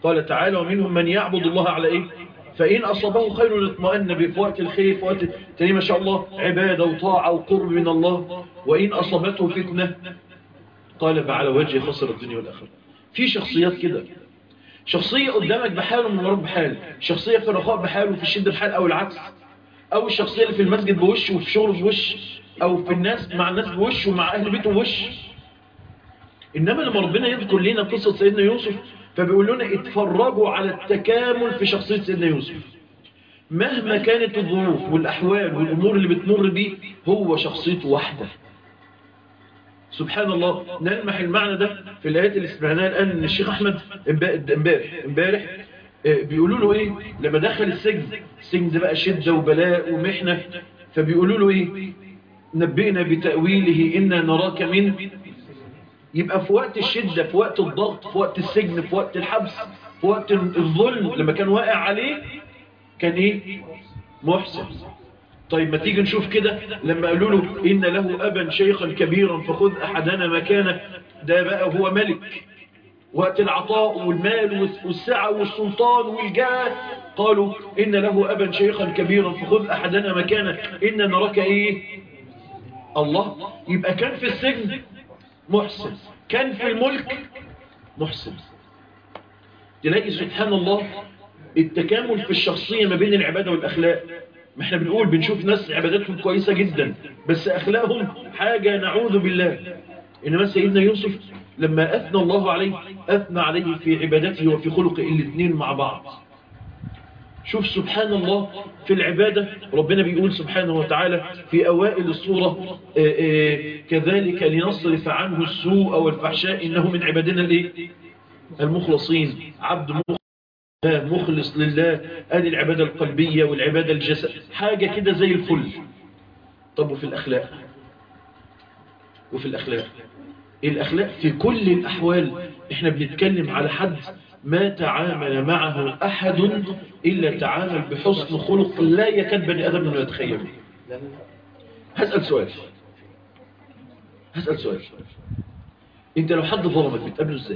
قال تعالى ومنهم من يعبد الله على إيه فإن أصابه خير اطمأن به في وقت الخير في وقت تاني ما شاء الله عبادة وطاعة وقرب من الله وإن أصابته فتنة قال على وجه خسر الدنيا والآخرة في شخصيات كده شخصية قدامك بحاله من رب بحال شخصية في الرخاء بحاله وفي الشدة بحال أو العكس أو الشخصية اللي في المسجد بوش وفي شغله بوش أو في الناس مع الناس بوش ومع أهل بيته بوش إنما لما ربنا يذكر لنا قصة سيدنا يوسف فبيقول لنا اتفرجوا على التكامل في شخصية سيدنا يوسف مهما كانت الظروف والأحوال والأمور اللي بتمر بيه هو شخصيته واحدة سبحان الله نلمح المعنى ده في الآيات اللي سمعناها الآن ان الشيخ أحمد امبارح امبارح بيقولوا له ايه لما دخل السجن السجن ده بقى شدة وبلاء ومحنة فبيقولوا له ايه نبئنا بتأويله إنا نراك من يبقى في وقت الشدة في وقت الضغط في وقت السجن في وقت الحبس في وقت الظلم لما كان واقع عليه كان ايه محسن طيب ما تيجي نشوف كده لما قالوا له إن له أبا شيخا كبيرا فخذ أحدنا مكانه ده بقى هو ملك وقت العطاء والمال والسعة والسلطان والجاه قالوا إن له أبا شيخا كبيرا فخذ أحدنا مكانه إن نراك إيه الله يبقى كان في السجن محسن كان في الملك محسن تلاقي سبحان الله التكامل في الشخصية ما بين العبادة والأخلاق ما احنا بنقول بنشوف ناس عباداتهم كويسة جدا بس أخلاقهم حاجة نعوذ بالله إنما سيدنا يوسف لما أثنى الله عليه أثنى عليه في عبادته وفي خلقه الاثنين مع بعض شوف سبحان الله في العبادة ربنا بيقول سبحانه وتعالى في أوائل الصورة آآ آآ كذلك لنصرف عنه السوء والفحشاء إنه من عبادنا الايه المخلصين عبد مخلص لله ادي العبادة القلبية والعبادة الجسد حاجة كده زي الفل طب وفي الأخلاق وفي الأخلاق الأخلاق في كل الأحوال احنا بنتكلم على حد ما تعامل معه أحد إلا تعامل بحسن خلق لا يكاد بني آدم أنه يتخيله هسأل سؤال هسأل سؤال انت لو حد ظلمك بتقابله ازاي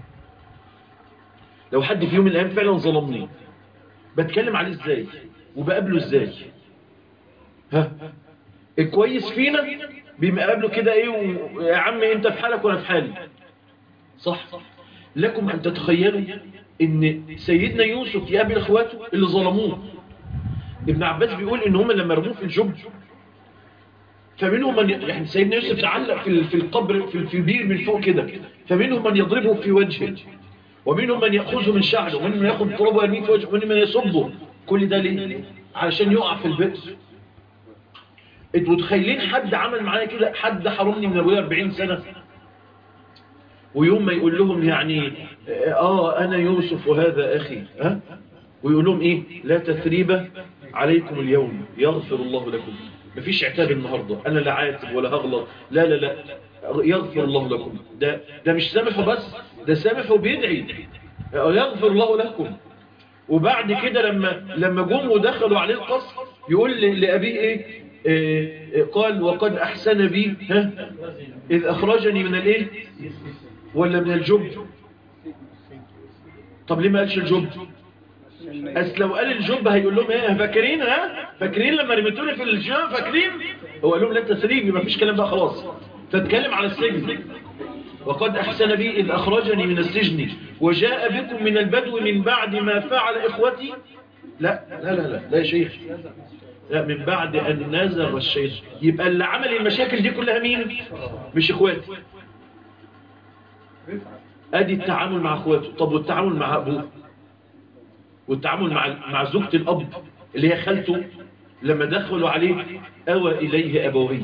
لو حد في يوم من الأيام فعلا ظلمني بتكلم عليه ازاي وبقابله ازاي ها الكويس فينا بيقابله كده ايه و... يا عم انت في حالك وانا في حالي صح لكم ان تتخيلوا ان سيدنا يوسف يقابل اخواته اللي ظلموه ابن عباس بيقول ان هم لما رموه في الجب فمنهم من يعني سيدنا يوسف تعلق في في القبر في في البير من فوق كده فمنهم من يضربه في وجهه ومنهم من يأخذه من شعره ومنهم من يأخذ ترابه ويرميه في وجهه ومنهم من يصبه كل ده ليه علشان يقع في البئر انتوا متخيلين حد عمل معايا كده حد حرمني من ابويا 40 سنة ويوم ما يقول لهم يعني اه انا يوسف وهذا اخي ها ويقول لهم ايه لا تثريب عليكم اليوم يغفر الله لكم مفيش عتاب النهاردة انا لا عاتب ولا هغلط لا لا لا يغفر الله لكم ده ده مش سامحه بس ده سامحه وبيدعي يغفر الله لكم وبعد كده لما لما جم ودخلوا عليه القصر يقول لأبيه ايه إيه قال وقد أحسن بي ها إذ أخرجني من الإيه ولا من الجب طب ليه ما قالش الجب أس لو قال الجب هيقول لهم ايه فاكرين ها فاكرين لما رميتوني في الجب فاكرين هو قال لهم لا تسريبي ما فيش كلام بقى خلاص فاتكلم على السجن وقد أحسن بي إذ أخرجني من السجن وجاء بكم من البدو من بعد ما فعل إخوتي لا لا لا لا لا يا شيخ لا من بعد أن نزغ الشيخ يبقى اللي عمل المشاكل دي كلها مين مش إخواتي أدي التعامل مع إخواته طب والتعامل مع أبوه والتعامل مع مع زوجة الأب اللي هي خالته لما دخلوا عليه أوى إليه أبويه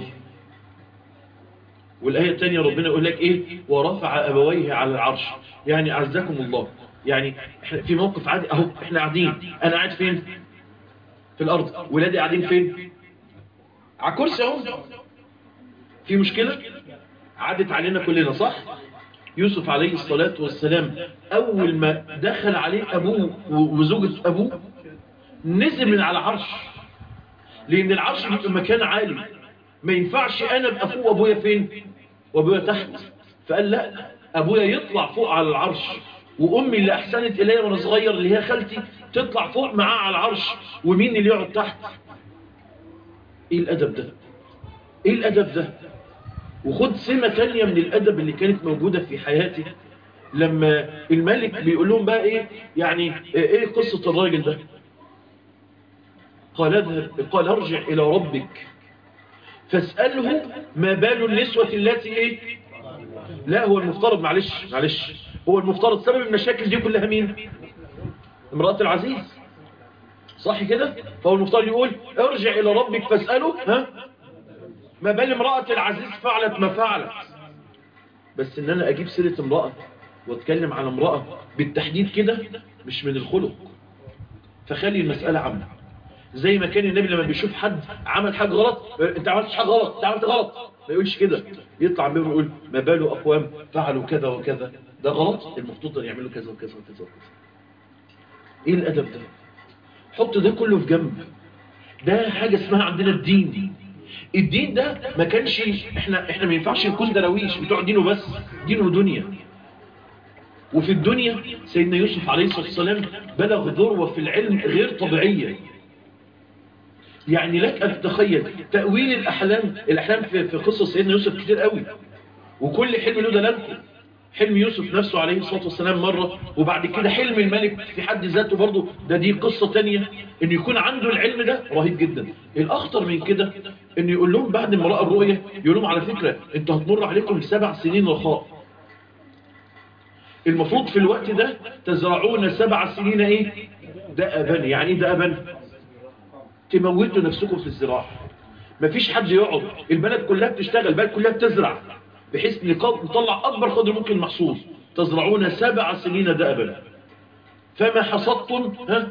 والآية الثانية ربنا يقول لك إيه ورفع أبويه على العرش يعني أعزكم الله يعني إحنا في موقف عادي أهو إحنا قاعدين أنا قاعد فين في الأرض ولادي قاعدين فين على كرسي اهو في مشكلة عدت علينا كلنا صح يوسف عليه الصلاة والسلام أول ما دخل عليه أبوه وزوجة أبوه نزل من على عرش لأن العرش بيبقى مكان عالي ما ينفعش أنا أبقى فوق أبويا فين وأبويا تحت فقال لا أبويا يطلع فوق على العرش وامي اللي احسنت الي وانا صغير اللي هي خالتي تطلع فوق معاه على العرش ومين اللي يقعد تحت ايه الادب ده ايه الادب ده وخد سمة تانية من الادب اللي كانت موجودة في حياتي لما الملك بيقول لهم بقى ايه يعني ايه قصة الراجل ده قال اذهب قال ارجع الى ربك فاسأله ما بال النسوة التي ايه لا هو المفترض معلش معلش هو المفترض سبب المشاكل دي كلها مين امرأة العزيز صح كده فهو المفترض يقول ارجع الى ربك فاسأله ها ما بال امرأة العزيز فعلت ما فعلت بس ان انا اجيب سيرة امرأة واتكلم عن امرأة بالتحديد كده مش من الخلق فخلي المسألة عامة زي ما كان النبي لما بيشوف حد عمل حاجة غلط انت عملتش حاجة غلط انت عملت غلط ما يقولش كده يطلع منه ويقول ما باله اقوام فعلوا كذا وكذا ده غلط المفروض ان يعملوا كذا وكذا وكذا وكذا ايه الادب ده حط ده كله في جنب ده حاجة اسمها عندنا الدين الدين ده ما كانش احنا احنا ما ينفعش نكون درويش بتوع دين وبس دين ودنيا وفي الدنيا سيدنا يوسف عليه الصلاة والسلام بلغ ذروة في العلم غير طبيعية يعني لك أن تتخيل تأويل الأحلام الأحلام في, في قصة سيدنا يوسف كتير قوي وكل حلم له دلالته حلم يوسف نفسه عليه الصلاة والسلام مرة وبعد كده حلم الملك في حد ذاته برضه ده دي قصة تانية انه يكون عنده العلم ده رهيب جدا الاخطر من كده انه يقول لهم بعد ما رأى الرؤية يقول لهم على فكرة انتوا هتمر عليكم سبع سنين رخاء المفروض في الوقت ده تزرعون سبع سنين ايه دأبا يعني ايه دأبا تموتوا نفسكم في الزراعة مفيش حد يقعد البلد كلها بتشتغل البلد كلها بتزرع بحيث نطلع أكبر قدر ممكن محصول تزرعون سبع سنين دأبا فما حصدتم ها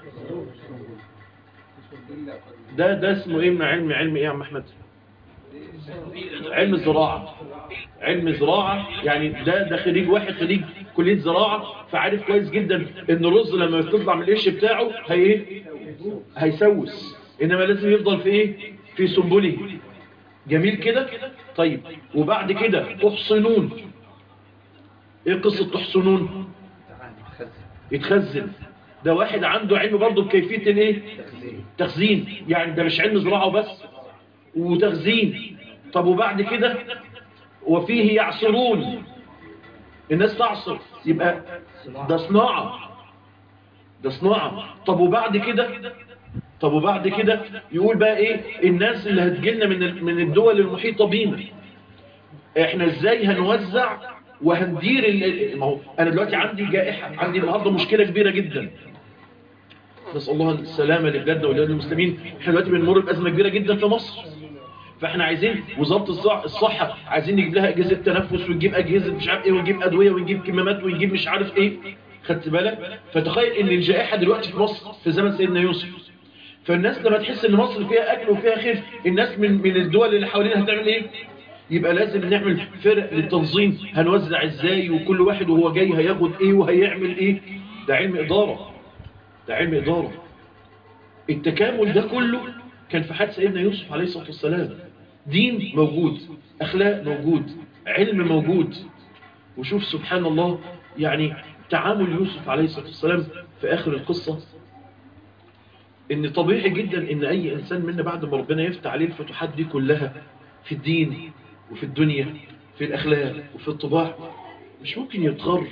ده ده اسمه ايه من علم علم ايه يا عم احمد علم الزراعة علم زراعة يعني ده ده خريج واحد خريج كلية زراعة فعارف كويس جدا ان الرز لما يطلع من القش بتاعه هي ايه هيسوس انما لازم يفضل في ايه في سنبله جميل كده طيب وبعد كده تحصنون ايه قصة تحصنون يتخزن ده واحد عنده علم برضه بكيفية الايه تخزين يعني ده مش علم زراعة وبس وتخزين طب وبعد كده وفيه يعصرون الناس تعصر يبقى ده صناعة ده صناعة طب وبعد كده طب وبعد كده يقول بقى ايه الناس اللي هتجيلنا من من الدول المحيطة بينا احنا ازاي هنوزع وهندير ما هو انا دلوقتي عندي جائحة عندي النهاردة مشكلة كبيرة جدا نسأل الله السلامة لبلادنا ولبلاد المسلمين احنا دلوقتي بنمر بأزمة كبيرة جدا في مصر فاحنا عايزين وزارة الصحة عايزين نجيب لها أجهزة تنفس ونجيب أجهزة مش عارف ايه ونجيب أدوية ونجيب كمامات ونجيب مش عارف ايه خدت بالك فتخيل ان الجائحة دلوقتي في مصر في زمن سيدنا يوسف فالناس لما تحس ان مصر فيها اكل وفيها خير الناس من من الدول اللي حوالينا هتعمل ايه يبقى لازم نعمل فرق للتنظيم هنوزع ازاي وكل واحد وهو جاي هياخد ايه وهيعمل ايه ده علم ادارة ده علم ادارة التكامل ده كله كان في حد سيدنا يوسف عليه الصلاة والسلام دين موجود اخلاق موجود علم موجود وشوف سبحان الله يعني تعامل يوسف عليه الصلاة والسلام في آخر القصة ان طبيعي جدا ان اي انسان منا بعد ما ربنا يفتح عليه الفتوحات دي كلها في الدين وفي الدنيا في الاخلاق وفي الطباع مش ممكن يتغر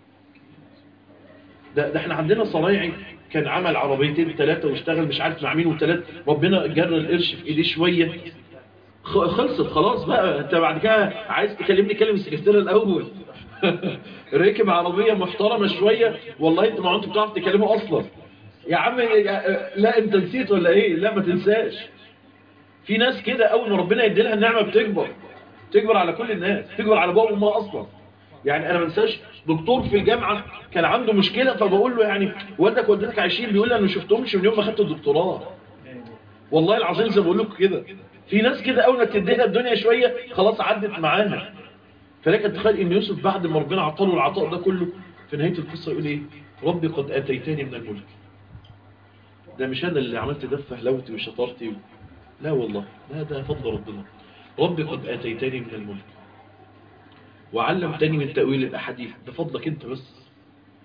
ده, ده احنا عندنا صنايعي كان عمل عربيتين ثلاثة واشتغل مش عارف مع مين وثلاثة ربنا جرى القرش في ايديه شوية خلصت خلاص بقى انت بعد كده عايز تكلمني كلم السكرتير الاول ركب عربية محترمة شوية والله انت ما انت بتعرف تكلمه اصلا يا عم لا انت نسيت ولا ايه لا ما تنساش في ناس كده اول ما ربنا يدي لها النعمة بتكبر تكبر على كل الناس تكبر على بابا وامها اصلا يعني انا ما انساش دكتور في الجامعة كان عنده مشكلة فبقول له يعني والدك والدتك عايشين بيقول لي انا ما شفتهمش من يوم ما خدت الدكتوراه والله العظيم زي ما بقول لكم كده في ناس كده اول ما تديها الدنيا شوية خلاص عدت معانا فلك تخيل ان يوسف بعد ما ربنا عطاله العطاء ده كله في نهاية القصة يقول ايه ربي قد اتيتني من الملك ده مش انا اللي عملت ده فهلوتي وشطرتي و... لا والله لا ده فضل ربنا ربي قد اتيتني من الملك وعلمتني من تأويل الاحاديث ده فضلك انت بس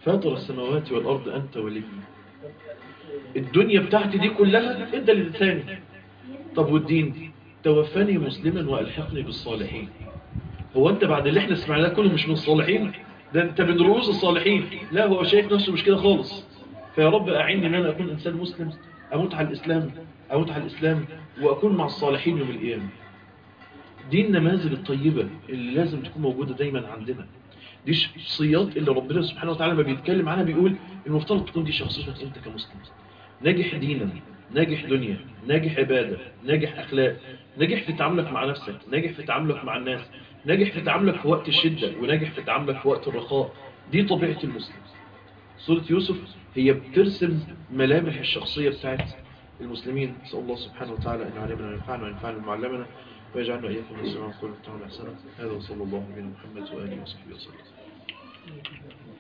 فاطر السماوات والأرض أنت ولي الدنيا بتاعتي دي كلها انت اللي تاني طب والدين توفاني مسلما وألحقني بالصالحين هو انت بعد اللي احنا سمعناه كله مش من الصالحين ده انت من رؤوس الصالحين لا هو شايف نفسه مش كده خالص فيا رب أعني ان انا اكون انسان مسلم اموت على الاسلام اموت على الاسلام واكون مع الصالحين يوم القيامه دي النماذج الطيبة اللي لازم تكون موجودة دايما عندنا دي الشخصيات اللي ربنا سبحانه وتعالى ما بيتكلم عنها بيقول المفترض تكون دي شخصيتك انت كمسلم ناجح دينا ناجح دنيا ناجح عبادة ناجح أخلاق ناجح في تعاملك مع نفسك ناجح في تعاملك مع الناس ناجح في تعاملك في وقت الشدة وناجح في تعاملك في وقت الرخاء دي طبيعة المسلم سورة يوسف هي بترسم ملامح الشخصية بتاعت المسلمين نسأل الله سبحانه وتعالى أن يعلمنا وينفعنا وينفعنا معلمنا ويجعلنا إياكم من السلام كل تعالى أحسنا هذا وصلى الله على محمد وآله وصحبه وسلم